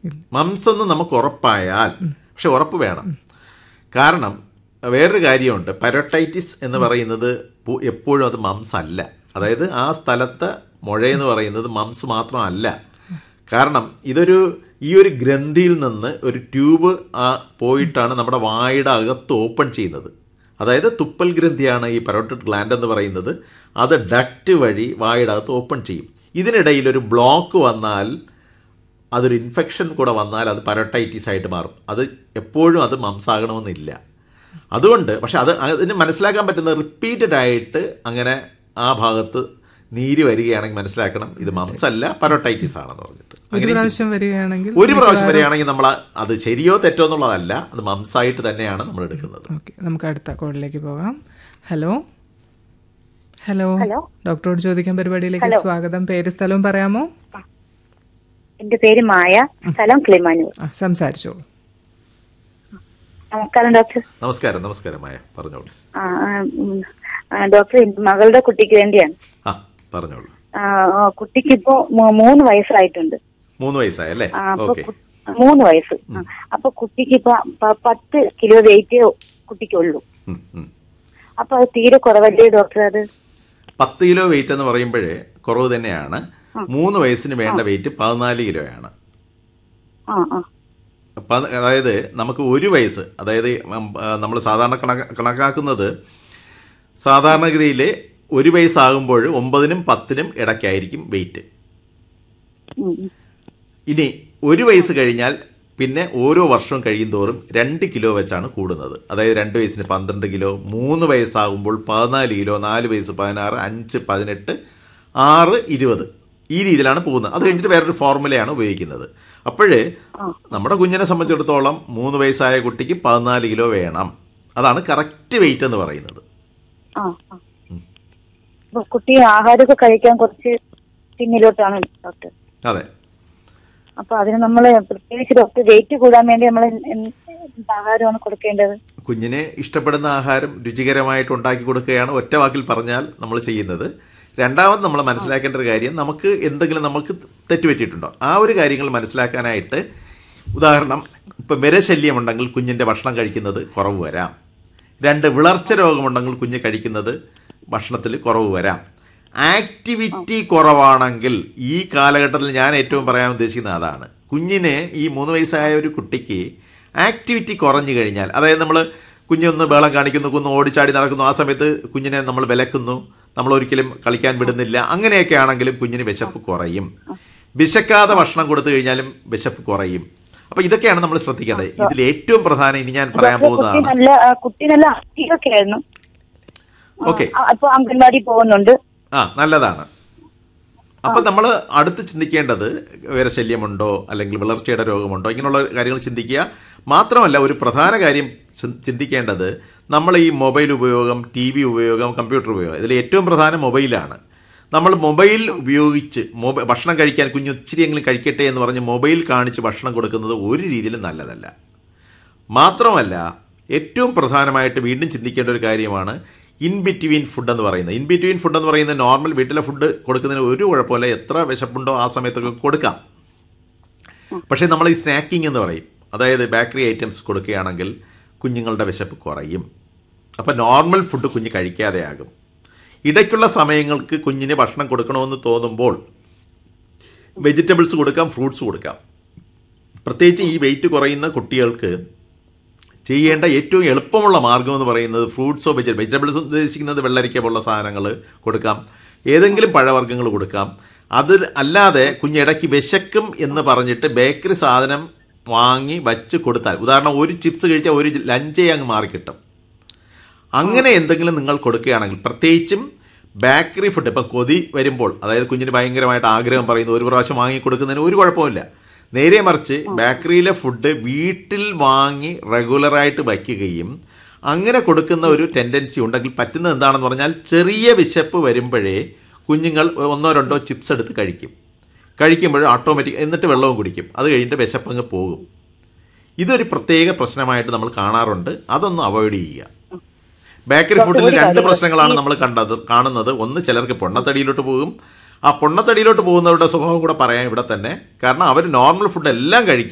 Moms എന്ന് നമുക്ക് ഉറപ്പായാൽ പക്ഷെ ഉറപ്പ് വേണം കാരണം വേറൊരു കാര്യമുണ്ട് പരോട്ടൈറ്റിസ് എന്ന് പറയുന്നത് പു- എപ്പോഴും അത് മംസ് അല്ല അതായത് ആ സ്ഥലത്തെ മുഴയെന്ന് പറയുന്നത് മംസ് മാത്രമല്ല കാരണം ഇതൊരു ഈ ഒരു ഗ്രന്ഥിയിൽ നിന്ന് ഒരു ട്യൂബ് ആ പോയിട്ടാണ് നമ്മുടെ വായുടെ അകത്ത് ഓപ്പൺ ചെയ്യുന്നത് അതായത് തുപ്പൽ ഗ്രന്ഥിയാണ് ഈ പരോട്ടിഡ് ഗ്ലാൻഡ് എന്ന് പറയുന്നത് അത് ഡക്റ്റ് വഴി വായുടെ അകത്ത് ഓപ്പൺ ചെയ്യും ഇതിനിടയിൽ ഒരു ബ്ലോക്ക് വന്നാൽ അതൊരു ഇൻഫെക്ഷൻ കൂടെ വന്നാൽ അത് പരോട്ടൈറ്റിസ് ആയിട്ട് മാറും അത് എപ്പോഴും അത് മംസാകണമെന്നില്ല അതുകൊണ്ട് പക്ഷെ അത് അതിന് മനസ്സിലാക്കാൻ പറ്റുന്ന റിപ്പീറ്റഡ് ആയിട്ട് അങ്ങനെ ആ ഭാഗത്ത് നീര് വരികയാണെങ്കിൽ മനസ്സിലാക്കണം ഇത് മംസ് അല്ല പരോട്ടൈറ്റിസ് ആണെന്ന് പറഞ്ഞിട്ട് ഒരു അങ്ങനെ പ്രാവശ്യം വരികയാണെങ്കിൽ ഒരു പ്രാവശ്യം വരികയാണെങ്കിൽ നമ്മൾ അത് ശരിയോ തെറ്റോ എന്നുള്ളതല്ല അത് മംസായിട്ട് തന്നെയാണ് നമ്മൾ എടുക്കുന്നത് ഓക്കെ നമുക്ക് അടുത്ത കോളിലേക്ക് പോകാം ഹലോ ഹലോ ഹലോ. ഡോക്ടറോട് ചോദിക്കാൻ പരിപാടിയിലേക്ക് സ്വാഗതം പേര് സ്ഥലവും പറയാമോ എന്റെ പേര് മായ സ്ഥലം കിളിമാനൂർ ആ സംസാരിച്ചോളൂ നമസ്കാരം ഡോക്ടർ നമസ്കാരം നമസ്കാരമായ പറഞ്ഞോളൂ ആ, ആ, ഉം, ആ, ഡോക്ടർ എന്റെ മകളുടെ കുട്ടിക്ക് വേണ്ടിയാണ് ആ പറഞ്ഞോളൂ ആ, ആ, കുട്ടിക്ക് ഇപ്പോ മൂ- മൂന്ന് വയസ്സായിട്ടുണ്ട് മൂന്ന് വയസ്സായല്ലേ ആ, അപ്പൊ ഓക്കെ കു- മൂന്ന് വയസ്സ് ആ, അപ്പൊ കുട്ടിക്ക് ഇപ്പൊ പ- പത്ത് കിലോ വെയിറ്റ് കുട്ടിക്കുള്ളൂ അപ്പൊ അത് തീരെ കുറവല്ലേ ഡോക്ടർ അത് പത്ത് കിലോ വെയിറ്റ് എന്ന് പറയുമ്പോഴേ കുറവ് തന്നെയാണ് മൂന്ന് വയസ്സിന് വേണ്ട വെയിറ്റ് പതിനാല് കിലോയാണ് ആ ആ പ- അതായത് നമുക്ക് ഒരു വയസ്സ് അതായത് നമ്മൾ സാധാരണ കണക്ക് കണക്കാക്കുന്നത് സാധാരണഗതിയിൽ ഒരു വയസ്സാകുമ്പോൾ ഒമ്പതിനും പത്തിനും ഇടയ്ക്കായിരിക്കും വെയിറ്റ് ഉം, ഉം. ഇനി ഒരു വയസ്സ് കഴിഞ്ഞാൽ പിന്നെ ഓരോ വർഷവും കഴിയുന്തോറും രണ്ട് കിലോ വെച്ചാണ് കൂടുന്നത് അതായത് രണ്ട് വയസ്സിന് പന്ത്രണ്ട് കിലോ മൂന്ന് വയസ്സാകുമ്പോൾ പതിനാല് കിലോ നാല് വയസ്സ് പതിനാറ് അഞ്ച് പതിനെട്ട് ആറ് ഇരുപത് ഈ രീതിയിലാണ് പോകുന്നത് അത് കഴിഞ്ഞിട്ട് വേറൊരു ഫോർമുലയാണ് ഉപയോഗിക്കുന്നത് അപ്പോഴേ നമ്മുടെ കുഞ്ഞിനെ സംബന്ധിച്ചിടത്തോളം മൂന്ന് വയസ്സായ കുട്ടിക്ക് പതിനാല് കിലോ വേണം അതാണ് കറക്റ്റ് വെയിറ്റ് എന്ന് പറയുന്നത് ആ ആ. അപ്പൊ കുട്ടി ആഹാരമൊക്കെ കഴിക്കാൻ കുറച്ച് പിന്നിലോട്ടാണ് ഡോക്ടർ അതെ അപ്പൊ അതിന് നമ്മൾ പ്രത്യേകിച്ച് ഡോക്ടർ വെയിറ്റ് കൂടാൻ വേണ്ടി നമ്മൾ ആഹാരമാണ് കൊടുക്കേണ്ടത് കുഞ്ഞിന് ഇഷ്ടപ്പെടുന്ന ആഹാരം രുചികരമായിട്ട് ഉണ്ടാക്കി കൊടുക്കുകയാണ് ഒറ്റ വാക്കിൽ പറഞ്ഞാൽ നമ്മൾ ചെയ്യുന്നത് രണ്ടാമത് നമ്മൾ മനസ്സിലാക്കേണ്ട ഒരു കാര്യം നമുക്ക് എന്തെങ്കിലും നമുക്ക് തെറ്റുപറ്റിയിട്ടുണ്ടോ ആ ഒരു കാര്യങ്ങൾ മനസ്സിലാക്കാനായിട്ട് ഉദാഹരണം ഇപ്പം വിരശല്യമുണ്ടെങ്കിൽ കുഞ്ഞിൻ്റെ ഭക്ഷണം കഴിക്കുന്നത് കുറവ് വരാം രണ്ട് വിളർച്ച രോഗമുണ്ടെങ്കിൽ കുഞ്ഞ് കഴിക്കുന്നത് ഭക്ഷണത്തിൽ കുറവ് വരാം ആക്ടിവിറ്റി കുറവാണെങ്കിൽ ഈ കാലഘട്ടത്തിൽ ഞാൻ ഏറ്റവും പറയാൻ ഉദ്ദേശിക്കുന്നത് അതാണ് കുഞ്ഞിന് ഈ മൂന്ന് വയസ്സായ ഒരു കുട്ടിക്ക് ആക്ടിവിറ്റി കുറഞ്ഞു കഴിഞ്ഞാൽ അതായത് നമ്മൾ കുഞ്ഞൊന്ന് ബഹളം കാണിക്കുന്നു കുന്ന് ഓടിച്ചാടി നടക്കുന്നു ആ സമയത്ത് കുഞ്ഞിനെ നമ്മൾ വിലക്കുന്നു നമ്മൾ ഒരിക്കലും കളിക്കാൻ വിടുന്നില്ല അങ്ങനെയൊക്കെ ആണെങ്കിലും കുഞ്ഞിന് വിശപ്പ് കുറയും വിശക്കാതെ ഭക്ഷണം കൊടുത്തു കഴിഞ്ഞാലും വിശപ്പ് കുറയും അപ്പൊ ഇതൊക്കെയാണ് നമ്മൾ ശ്രദ്ധിക്കേണ്ടത് ഇതിൽ ഏറ്റവും പ്രധാനം ഇനി ഞാൻ പറയാൻ കുട്ടി പോകുന്നതാണ് നല്ല ആ, കുട്ടി നല്ല ആക്റ്റീവൊക്കെ ആയിരുന്നു ഓക്കെ ആ, അപ്പൊ അംഗൻവാടി പോകുന്നുണ്ട് ആ നല്ലതാണ് അപ്പൊ നമ്മൾ അടുത്ത് ചിന്തിക്കേണ്ടത് വിരശല്യമുണ്ടോ അല്ലെങ്കിൽ വിളർച്ചയുടെ രോഗമുണ്ടോ ഇങ്ങനെയുള്ള കാര്യങ്ങൾ ചിന്തിക്കുക മാത്രമല്ല ഒരു പ്രധാന കാര്യം ചി- ചിന്തിക്കേണ്ടത് നമ്മൾ ഈ മൊബൈൽ ഉപയോഗം ടി വി ഉപയോഗം കമ്പ്യൂട്ടർ ഉപയോഗം ഇതിൽ ഏറ്റവും പ്രധാനം മൊബൈലാണ് നമ്മൾ മൊബൈൽ ഉപയോഗിച്ച് മൊബൈൽ ഭക്ഷണം കഴിക്കാൻ കുഞ്ഞ് ഇച്ചിരിയെങ്കിലും കഴിക്കട്ടെ എന്ന് പറഞ്ഞ് മൊബൈൽ കാണിച്ച് ഭക്ഷണം കൊടുക്കുന്നത് ഒരു രീതിയിലും നല്ലതല്ല മാത്രമല്ല ഏറ്റവും പ്രധാനമായിട്ട് വീണ്ടും ചിന്തിക്കേണ്ട ഒരു കാര്യമാണ് ഇൻ ബിറ്റ്വീൻ ഫുഡ് എന്ന് പറയുന്നത് ഇൻ ബിറ്റ്വീൻ ഫുഡ് എന്ന് പറയുന്നത് നോർമൽ വീട്ടിലെ ഫുഡ് കൊടുക്കുന്നതിന് ഒരു കുഴപ്പമില്ല എത്ര വിശപ്പുണ്ടോ ആ സമയത്തൊക്കെ കൊടുക്കാം പക്ഷേ നമ്മൾ ഈ സ്നാക്കിംഗ് എന്ന് പറയും അതായത് ബേക്കറി ഐറ്റംസ് കൊടുക്കുകയാണെങ്കിൽ കുഞ്ഞുങ്ങളുടെ വിശപ്പ് കുറയും അപ്പോൾ നോർമൽ ഫുഡ് കുഞ്ഞ് കഴിക്കാതെയാകും ഇടയ്ക്കുള്ള സമയങ്ങൾക്ക് കുഞ്ഞിന് ഭക്ഷണം കൊടുക്കണമെന്ന് തോന്നുമ്പോൾ വെജിറ്റബിൾസ് കൊടുക്കാം ഫ്രൂട്ട്സ് കൊടുക്കാം പ്രത്യേകിച്ച് ഈ വെയിറ്റ് കുറയുന്ന കുട്ടികൾക്ക് ചെയ്യേണ്ട ഏറ്റവും എളുപ്പമുള്ള മാർഗം എന്ന് പറയുന്നത് ഫ്രൂട്ട്സോ വെജി വെജിറ്റബിൾസ് ഉദ്ദേശിക്കുന്നത് വെള്ളരിക്ക പോലുള്ള സാധനങ്ങൾ കൊടുക്കാം ഏതെങ്കിലും പഴവർഗ്ഗങ്ങൾ കൊടുക്കാം അത് അല്ലാതെ കുഞ്ഞിടയ്ക്ക് വിശക്കും എന്ന് പറഞ്ഞിട്ട് ബേക്കറി സാധനം വാങ്ങി വച്ച് കൊടുത്താൽ ഉദാഹരണം ഒരു ചിപ്സ് കഴിച്ചാൽ ഒരു ലഞ്ചേ അങ്ങ് മാറിക്കിട്ടും അങ്ങനെ എന്തെങ്കിലും നിങ്ങൾ കൊടുക്കുകയാണെങ്കിൽ പ്രത്യേകിച്ചും ബേക്കറി ഫുഡ് ഇപ്പം കൊതി വരുമ്പോൾ അതായത് കുഞ്ഞിന് ഭയങ്കരമായിട്ട് ആഗ്രഹം പറയുന്നു ഒരു പ്രാവശ്യം വാങ്ങി കൊടുക്കുന്നതിന് ഒരു കുഴപ്പമില്ല നേരെ മറിച്ച് ബേക്കറിയിലെ ഫുഡ് വീട്ടിൽ വാങ്ങി റെഗുലറായിട്ട് വയ്ക്കുകയും അങ്ങനെ കൊടുക്കുന്ന ഒരു ടെൻഡൻസി ഉണ്ടെങ്കിൽ പറ്റുന്നത് എന്താണെന്ന് പറഞ്ഞാൽ ചെറിയ വിശപ്പ് വരുമ്പോഴേ കുഞ്ഞുങ്ങൾ ഒന്നോ രണ്ടോ ചിപ്സ് എടുത്ത് കഴിക്കും കഴിക്കുമ്പോൾ ഓട്ടോമാറ്റിക് എന്നിട്ട് വെള്ളവും കുടിക്കും അത് കഴിഞ്ഞിട്ട് വിശപ്പങ്ങ് പോകും ഇതൊരു പ്രത്യേക പ്രശ്നമായിട്ട് നമ്മൾ കാണാറുണ്ട് അതൊന്ന് അവോയ്ഡ് ചെയ്യുക ബേക്കറി ഫുഡിൽ രണ്ട് പ്രശ്നങ്ങളാണ് നമ്മൾ കണ്ടത് കാണുന്നത് ഒന്ന് ചിലർക്ക് പൊണ്ണത്തടിയിലോട്ട് പോകും ആ പൊണ്ണത്തടിയിലോട്ട് പോകുന്നവരുടെ സ്വഭാവം കൂടെ പറയാം ഇവിടെ തന്നെ കാരണം അവർ നോർമൽ ഫുഡ് എല്ലാം കഴിക്കും